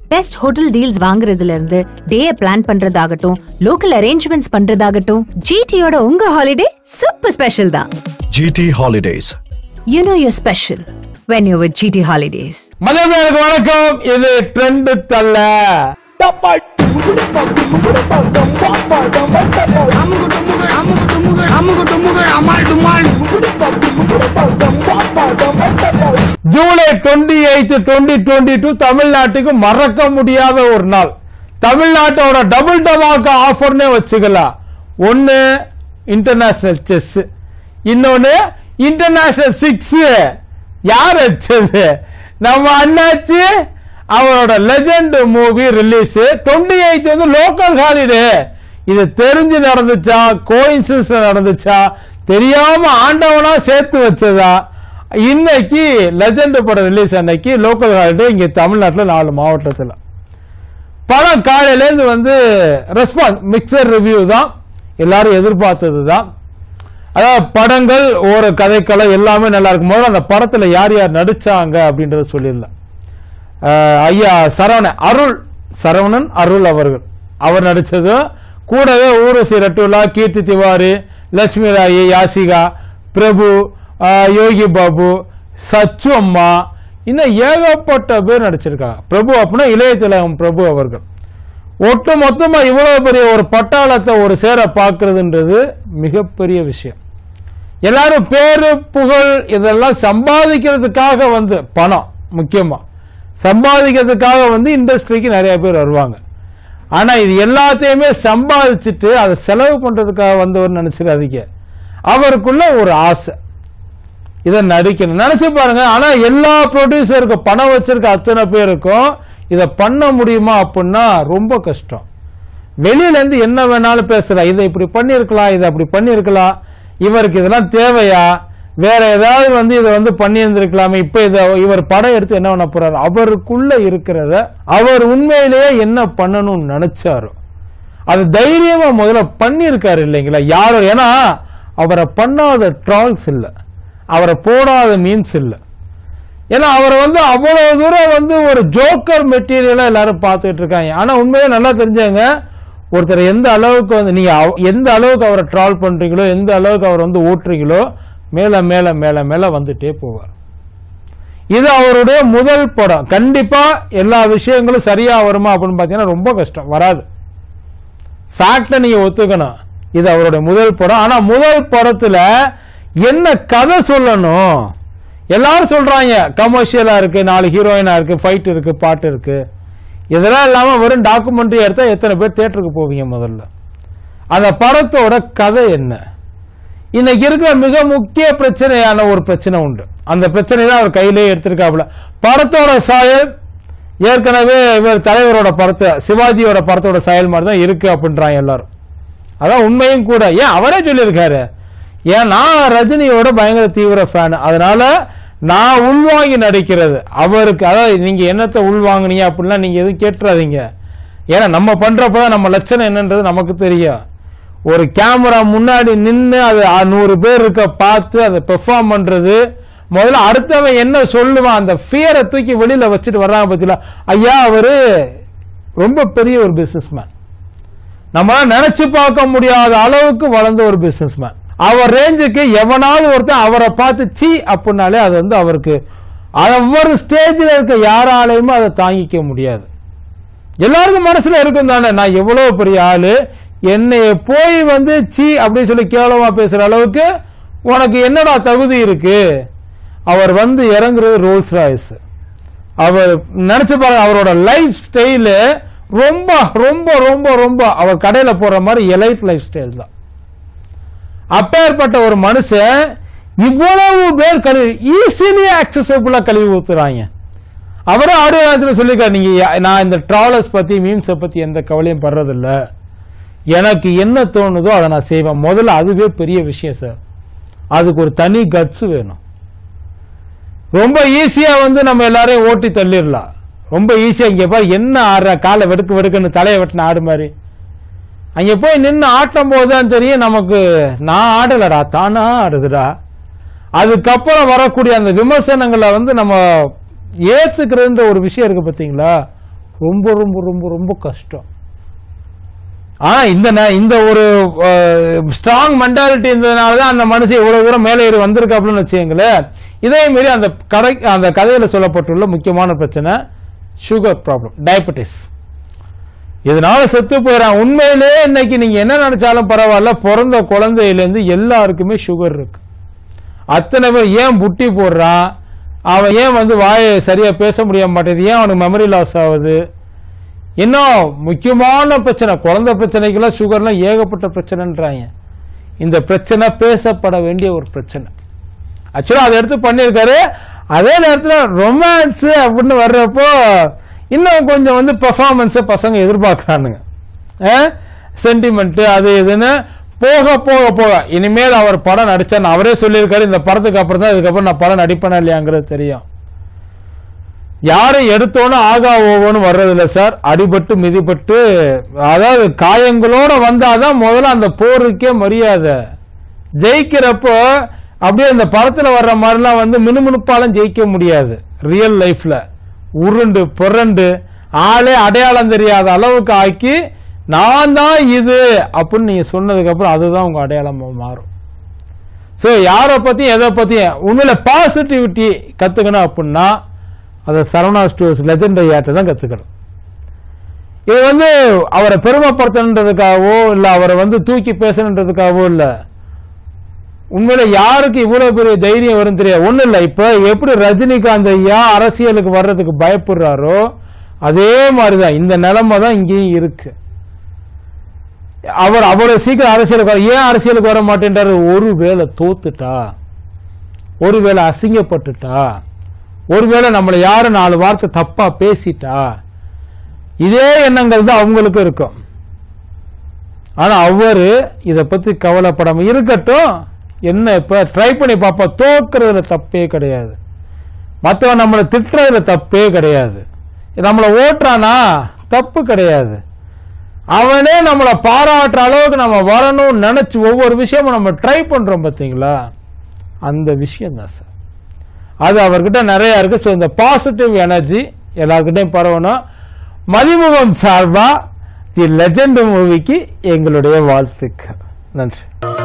Best hotel deals வாங்குறதுல இருந்து day plan பண்றதாகட்டும் லோக்கல் அரேஞ்ச்மெண்ட்ஸ் பண்றதாகட்டும் ஜிடியோட உங்க ஹாலிடே சூப்பர் ஸ்பெஷல் தான் GT Holidays. You know your special when you with GT holidays மதமேனுக்கு வணக்கம் இது ட்ரெண்ட் தல்ல July twenty eight twenty twenty two தமிழ்நாட்டுக்கு மறக்க முடியாத ஒரு நாள் தமிழ்நாட்டோட டபுள் டமாக்க ஆஃபர்னே வச்சுக்கலாம் ஒன்னு இன்டர்நேஷனல் செஸ் இன்னொன்னு இன்டர்நேஷனல் சிக்ஸ் யார் வச்சது நம்ம அண்ணாச்சி அவரோட legend movie release twenty eight வந்து லோக்கல் ஹாலிடே இது தெரிஞ்சு நடந்துச்சா கோயின்சிடன்ஸ் நடந்துச்சா தெரியாம ஆண்டவனா சேர்த்து வச்சதா இன்னைக்கு லெஜெண்ட் படம் ரிலீஸ் அன்னைக்கு லோக்கல் ஹாலிடே இங்க தமிழ்நாட்டில் நாலு மாவட்டத்தில் படம் காலையிலேருந்து வந்து ரெஸ்பான்ஸ் மிக்சர் ரிவ்யூ தான் எல்லாரும் எதிர்பார்த்தது தான் அதாவது படங்கள் ஒரு கதைக்கள எல்லாமே நல்லா இருக்கும் போது அந்த படத்துல யார் யார் நடிச்சாங்க அப்படின்றத சொல்லிடலாம் அஹ் ஐயா சரவணன் அருள் சரவணன் அருள் அவர்கள் அவர் நடிச்சதும் கூடவே ஊரசி ரட்டுலா கீர்த்தி திவாரி லட்சுமி ராயி யாசிகா பிரபு அஹ் யோகி பாபு சச்சு அம்மா இன்னும் ஏகப்பட்ட பேர் நடிச்சிருக்காங்க பிரபு அப்படின்னா இளைய திலகம் பிரபு அவர்கள் ஒட்டு மொத்தமா இவ்வளவு பெரிய ஒரு பட்டாளத்தை ஒரு சேர பார்க்கிறதுன்றது மிகப்பெரிய விஷயம் எல்லாரும் பேரு புகழ் இதெல்லாம் சம்பாதிக்கிறதுக்காக வந்து பணம் முக்கியமா சம்பாதிக்கிறதுக்காக வந்து இண்டஸ்ட்ரிக்கு நிறைய பேர் வருவாங்க ஆனா இது எல்லாத்தையுமே சம்பாதிச்சுட்டு அதை செலவு பண்றதுக்காக வந்தவர் நினைச்சிடாதீங்க அவருக்குள்ள ஒரு ஆசை இதை நடிக்கணும் நினைச்சு பாருங்க ஆனா எல்லா ப்ரொடியூசருக்கு பணம் வச்சிருக்க அத்தனை பேருக்கும் இதை பண்ண முடியுமா அப்படின்னா ரொம்ப கஷ்டம் வெளியில இருந்து என்ன வேணாலும் பேசலாம் இதை இப்படி பண்ணியிருக்கலாம் இதை அப்படி பண்ணியிருக்கலாம் இவருக்கு இதெல்லாம் தேவையா வேற ஏதாவது வந்து இதை வந்து பண்ணியிருந்திருக்கலாமே இப்ப இதை இவர் படம் எடுத்து என்ன பண்ண போறாரு அவருக்குள்ள இருக்கிறத அவர் உண்மையிலேயே என்ன பண்ணணும்னு நினைச்சாரோ அது தைரியமா முதல்ல பண்ணியிருக்காரு இல்லைங்களா யாரும் ஏன்னா அவரை பண்ணாத ட்ரால்ஸ் இல்லை அவரை போடாத மீம்ஸ் இல்லை ஏன்னா அவரை வந்து அவ்வளவு தூரம் வந்து ஒரு ஜோக்கர் மெட்டீரியலா எல்லாரும் பார்த்துட்டு இருக்காங்க ஆனா உண்மையே நல்லா தெரிஞ்சவங்க ஒருத்தர் எந்த அளவுக்கு வந்து நீங்க அவ- எந்த அளவுக்கு அவரை ட்ரால் பண்றீங்களோ எந்த அளவுக்கு அவர் வந்து ஓட்டுறீங்களோ மேல மேல மேல மேல வந்துட்டே போவார் இது அவருடைய முதல் படம் கண்டிப்பா எல்லா விஷயங்களும் சரியா வருமா அப்படின்னு பாத்தீங்கன்னா ரொம்ப கஷ்டம் வராது ஃபேக்ட நீங்க ஒத்துக்கணும் இது அவருடைய முதல் படம் ஆனா முதல் படத்துல என்ன கதை சொல்லணும் எல்லாரும் சொல்றாங்க கமர்ஷியலா இருக்கு நாலு ஹீரோயினா இருக்கு ஃபைட் இருக்கு பாட்டு இருக்கு இதெல்லாம் இல்லாம வெறும் டாக்குமெண்ட்ரி எடுத்தா எத்தனை பேர் தியேட்டருக்கு போவீங்க முதல்ல அந்த படத்தோட கதை என்ன இன்னைக்கு இருக்கிற மிக முக்கிய பிரச்சனையான ஒரு பிரச்சனை உண்டு அந்த பிரச்சனை தான் அவர் கையிலே எடுத்திருக்காப்புல படத்தோட சாயல் ஏற்கனவே இவர் தலைவரோட படத்தை சிவாஜியோட படத்தோட சாயல் மாதிரி தான் இருக்கு அப்படின்றாங்க எல்லாரும் அதான் உண்மையும் கூட ஏன் அவரே சொல்லியிருக்காரு ஏன் நான் ரஜினியோட பயங்கர தீவிர ஃபேன் அதனால நான் உள்வாங்கி நடிக்கிறது அவருக்கு அதாவது நீங்க என்னத்தை உள்வாங்குனீங்க அப்படிலாம் நீங்க எதுவும் கேட்டுறாதீங்க ஏன்னா நம்ம பண்றப்பதான் நம்ம லட்சணம் என்னன்றது நமக்கு தெரியும் ஒரு கேமரா முன்னாடி நின்று அது அ- நூறு பேர் இருக்க பார்த்து அதை பெர்ஃபார்ம் பண்றது முதல்ல அடுத்தவன் என்ன சொல்லுவான் அந்த ஃபியரை தூக்கி வெளியில வச்சுட்டு வர்றாங்க பத்தில ஐயா அவரு ரொம்ப பெரிய ஒரு பிசினஸ் மேன் நம்மளால நினைச்சு பார்க்க முடியாத அளவுக்கு வளர்ந்த ஒரு பிசினஸ்மேன் அவர் ரேஞ்சுக்கு எவனாவது ஒருத்தன் அவரை பார்த்து சி அப்படின்னாலே அது வந்து அவருக்கு ஒவ்வொரு ஸ்டேஜில் இருக்க யாராலையுமே அதை தாங்கிக்க முடியாது எல்லாருக்கும் மனசுல இருக்கும் தானே நான் எவ்வளவு பெரிய ஆளு என்னைய போய் வந்து சி அப்படின்னு சொல்லி கேவலமா பேசுற அளவுக்கு உனக்கு என்னடா தகுதி இருக்கு அவர் வந்து இறங்குறது ரோல்ஸ் ராய்ஸ் அவர் நினைச்சு பாருங்க அவரோட லைஃப் ஸ்டைலு ரொம்ப ரொம்ப ரொம்ப ரொம்ப அவர் கடையில போற மாதிரி எலைட் லைஃப் ஸ்டைல் தான் அப்பேற்பட்ட ஒரு மனுஷன் இவ்வளவு பேர் கழுவி ஈஸிலி ஆக்சசபிளா கழுவி ஊத்துறாங்க அவரும் ஆடியோ நேரத்தில் சொல்லியிருக்காரு நீங்க யா- நான் இந்த டிராவலர்ஸ் பத்தி மீம்ஸை பத்தி எந்த கவலையும் படுறதில்ல எனக்கு என்ன தோணுதோ அதை நான் செய்வேன் முதல்ல அதுவே பெரிய விஷயம் சார் அதுக்கு ஒரு தனி கட்ஸ் வேணும் ரொம்ப ஈஸியா வந்து நம்ம எல்லாரையும் ஓட்டி தள்ளிடலாம் ரொம்ப ஈஸியா இங்க பாரு என்ன ஆடுற காலை வெடுக்கு வெடுக்குன்னு தலையை வெட்டின ஆடு மாதிரி அங்க போய் நின்று ஆட்டும் போதுதான் தெரியும் நமக்கு நான் ஆடலடா தானா ஆடுதுடா அதுக்கப்புறம் வரக்கூடிய அந்த விமர்சனங்களை வந்து நம்ம ஏத்துக்கிறதுன்ற ஒரு விஷயம் இருக்கு பாத்தீங்களா ரொம்ப ரொம்ப ரொம்ப ரொம்ப கஷ்டம் ஆனா இந்த ந- இந்த ஒரு ஸ்ட்ராங் மென்டாலிட்டி இருந்ததுனால தான் அந்த மனுஷன் இவ்வளவு தூரம் மேலே ஏறி வந்திருக்காப்புலன்னு வச்சுங்களேன் இதே மாரி அந்த கடை அந்த கதையில சொல்லப்பட்டுள்ள முக்கியமான பிரச்சனை சுகர் ப்ராப்ளம் டயபெட்டிஸ் இதனால செத்து போயிடறான் உண்மையிலே இன்னைக்கு நீங்க என்ன நினைச்சாலும் பரவாயில்ல பிறந்த குழந்தையிலேருந்து எல்லாருக்குமே சுகர் இருக்கு அத்தனை பேர் ஏன் புட்டி போடுறான் அவன் ஏன் வந்து வாயை சரியா பேச முடிய மாட்டேங்குது ஏன் அவனுக்கு மெமரி லாஸ் ஆகுது இன்னும் முக்கியமான பிரச்சனை குழந்தை பிரச்சனைக்கெல்லாம் சுகர்லாம் ஏகப்பட்ட பிரச்சனைன்றாங்க இந்த பிரச்சனை பேசப்பட வேண்டிய ஒரு பிரச்சனை ஆக்சுவலாக அதை எடுத்து பண்ணியிருக்காரு அதே நேரத்தில் ரொமான்ஸ் அப்படின்னு வர்றப்போ இன்னும் கொஞ்சம் வந்து பெர்ஃபார்மன்ஸை பசங்க எதிர்பார்க்குறானுங்க சென்டிமெண்ட்டு அது இதுன்னு போக போக போக இனிமேல் அவர் படம் நடிச்சான்னு அவரே சொல்லியிருக்காரு இந்த படத்துக்கு அப்புறம் தான் இதுக்கப்புறம் நான் படம் நடிப்பேனா இல்லையாங்கிறது தெரியும் யாரும் எடுத்தோன்னு ஆகா ஓவோன்னு வர்றதில்ல சார் அடிபட்டு மிதிப்பட்டு அதாவது காயங்களோட வந்தாதான் முதல்ல அந்த போருக்கே மரியாதை ஜெயிக்கிறப்போ அப்படியே இந்த படத்துல வர்ற மாதிரிலாம் வந்து மினுமினுப்பாலும் ஜெயிக்க முடியாது ரியல் லைஃப்ல உருண்டு புரண்டு ஆளே அடையாளம் தெரியாத அளவுக்கு ஆக்கி நான் தான் இது அப்படின்னு நீங்க சொன்னதுக்கு அப்புறம் அதுதான் உங்க அடையாளமா மாறும் ஸோ யாரை பத்தியும் எதை பத்தியும் உண்மையில பாசிட்டிவிட்டி கத்துக்கணும் அப்படின்னா அதை சரவணா ஸ்டோர்ஸ் லெஜெண்ட் ஐயாட்ட தான் கத்துக்கணும் இது வந்து அவரை பெருமைப்படுத்தணுன்றதுக்காகவோ இல்ல அவரை வந்து தூக்கி பேசணுன்றதுக்காகவோ இல்ல உண்மையில யாருக்கு இவ்வளவு பெரிய தைரியம் வரும் தெரியாது ஒண்ணு இல்ல இப்ப எப்படி ரஜினிகாந்த் ஐயா அரசியலுக்கு வர்றதுக்கு பயப்படுறாரோ அதே மாதிரிதான் இந்த நிலைமை தான் இங்கேயும் இருக்கு அவர் அவ்வளவு சீக்கிரம் அரசியலுக்கு வர ஏன் அரசியலுக்கு வர மாட்டேன்றாரு ஒருவேளை தோத்துட்டா ஒருவேளை அசிங்கப்பட்டுட்டா ஒருவேளை நம்மளை யாரும் நாலு வார்த்தை தப்பா பேசிட்டா இதே எண்ணங்கள் தான் அவங்களுக்கு இருக்கும் ஆனா அவரு இத பத்தி கவலைப்படாம இருக்கட்டும் என்ன இப்ப ட்ரை பண்ணி பாப்பா தோக்குறதுல தப்பே கிடையாது மத்தவன் நம்மளை திட்டுறதுல தப்பே கிடையாது நம்மளை ஓட்டுறானா தப்பு கிடையாது அவனே நம்மளை பாராட்டுற அளவுக்கு நம்ம வரணும்னு நினைச்சு ஒவ்வொரு விஷயமும் நம்ம ட்ரை பண்றோம் பாத்தீங்களா அந்த விஷயம் தான் சார் அது அவர்கிட்ட நிறைய இருக்கு ஸோ இந்த பாசிட்டிவ் எனர்ஜி எல்லாருக்கிட்டையும் பரவணும் மதிமுகம் சார்பா தி லெஜெண்ட் மூவிக்கு எங்களுடைய வாழ்த்துக்கள் நன்றி